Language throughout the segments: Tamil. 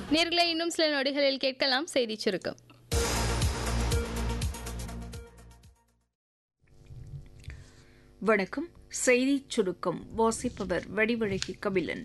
நேர்களை இன்னும் சில நொடிகளில் கேட்கலாம் செய்தி சுருக்கம் வணக்கம் செய்திச் சுருக்கம் வாசிப்பவர் வடிவழகி கபிலன்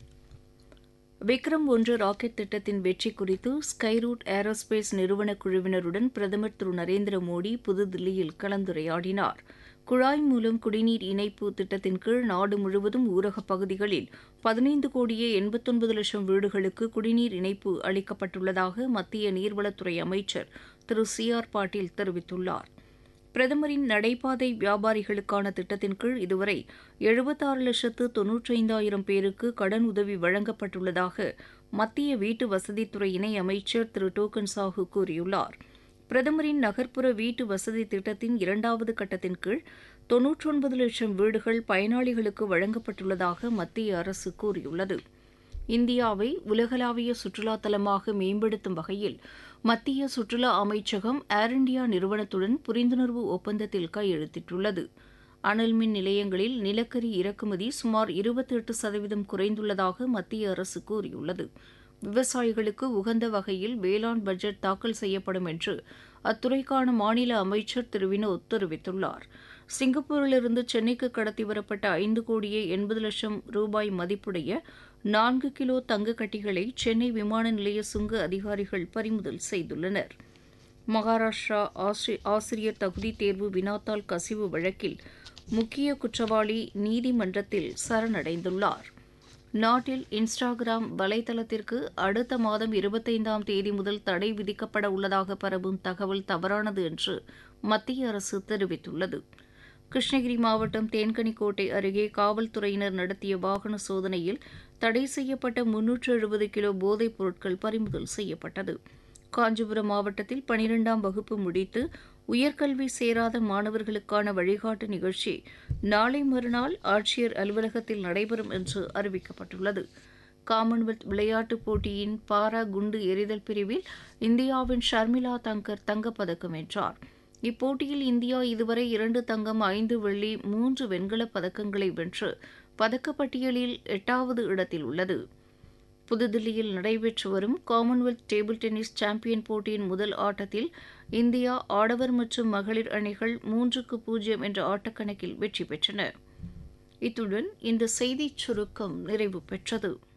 விக்ரம் ஒன்று ராக்கெட் திட்டத்தின் வெற்றி குறித்து ஸ்கைரூட் ஏரோஸ்பேஸ் நிறுவன குழுவினருடன் பிரதமர் திரு நரேந்திர மோடி புதுதில்லியில் கலந்துரையாடினார் குழாய் மூலம் குடிநீர் இணைப்பு திட்டத்தின் கீழ் நாடு முழுவதும் ஊரகப் பகுதிகளில் பதினைந்து கோடியே எண்பத்தொன்பது லட்சம் வீடுகளுக்கு குடிநீர் இணைப்பு அளிக்கப்பட்டுள்ளதாக மத்திய நீர்வளத்துறை அமைச்சர் திரு சி ஆர் பாட்டீல் தெரிவித்துள்ளார் பிரதமரின் நடைபாதை வியாபாரிகளுக்கான திட்டத்தின் கீழ் இதுவரை எழுபத்தாறு லட்சத்து தொன்னூற்றைந்தாயிரம் பேருக்கு கடன் உதவி வழங்கப்பட்டுள்ளதாக மத்திய வீட்டு வசதித்துறை இணை அமைச்சர் திரு டோக்கன் சாஹு கூறியுள்ளார் பிரதமரின் நகர்ப்புற வீட்டு வசதி திட்டத்தின் இரண்டாவது கட்டத்தின் கீழ் தொன்னூற்றொன்பது லட்சம் வீடுகள் பயனாளிகளுக்கு வழங்கப்பட்டுள்ளதாக மத்திய அரசு கூறியுள்ளது இந்தியாவை உலகளாவிய சுற்றுலா தலமாக மேம்படுத்தும் வகையில் மத்திய சுற்றுலா அமைச்சகம் ஏர் இண்டியா நிறுவனத்துடன் புரிந்துணர்வு ஒப்பந்தத்தில் கையெழுத்திட்டுள்ளது அனல் மின் நிலையங்களில் நிலக்கரி இறக்குமதி சுமார் இருபத்தி எட்டு சதவீதம் குறைந்துள்ளதாக மத்திய அரசு கூறியுள்ளது விவசாயிகளுக்கு உகந்த வகையில் வேளாண் பட்ஜெட் தாக்கல் செய்யப்படும் என்று அத்துறைக்கான மாநில அமைச்சர் திரு வினோத் தெரிவித்துள்ளார் சிங்கப்பூரிலிருந்து சென்னைக்கு கடத்தி வரப்பட்ட ஐந்து கோடியே எண்பது லட்சம் ரூபாய் மதிப்புடைய நான்கு கிலோ தங்க கட்டிகளை சென்னை விமான நிலைய சுங்க அதிகாரிகள் பறிமுதல் செய்துள்ளனர் மகாராஷ்டிரா ஆசிரியர் தகுதி தேர்வு வினாத்தாள் கசிவு வழக்கில் முக்கிய குற்றவாளி நீதிமன்றத்தில் சரணடைந்துள்ளார் நாட்டில் இன்ஸ்டாகிராம் வலைதளத்திற்கு அடுத்த மாதம் இருபத்தைந்தாம் தேதி முதல் தடை விதிக்கப்பட உள்ளதாக பரவும் தகவல் தவறானது என்று மத்திய அரசு தெரிவித்துள்ளது கிருஷ்ணகிரி மாவட்டம் தேன்கனிக்கோட்டை அருகே காவல்துறையினர் நடத்திய வாகன சோதனையில் தடை செய்யப்பட்ட முன்னூற்று எழுபது கிலோ போதைப் பொருட்கள் பறிமுதல் செய்யப்பட்டது காஞ்சிபுரம் மாவட்டத்தில் பனிரெண்டாம் வகுப்பு முடித்து உயர்கல்வி சேராத மாணவர்களுக்கான வழிகாட்டு நிகழ்ச்சி நாளை மறுநாள் ஆட்சியர் அலுவலகத்தில் நடைபெறும் என்று அறிவிக்கப்பட்டுள்ளது காமன்வெல்த் விளையாட்டுப் போட்டியின் பாரா குண்டு எறிதல் பிரிவில் இந்தியாவின் ஷர்மிளா தங்கர் தங்கப்பதக்கம் வென்றார் இப்போட்டியில் இந்தியா இதுவரை இரண்டு தங்கம் ஐந்து வெள்ளி மூன்று வெண்கலப் பதக்கங்களை வென்று பதக்கப்பட்டியலில் எட்டாவது இடத்தில் உள்ளது புதுதில்லியில் நடைபெற்று வரும் காமன்வெல்த் டேபிள் டென்னிஸ் சாம்பியன் போட்டியின் முதல் ஆட்டத்தில் இந்தியா ஆடவர் மற்றும் மகளிர் அணிகள் மூன்றுக்கு பூஜ்ஜியம் என்ற ஆட்டக்கணக்கில் வெற்றி பெற்றன இத்துடன் இந்த செய்திச் சுருக்கம் நிறைவு பெற்றது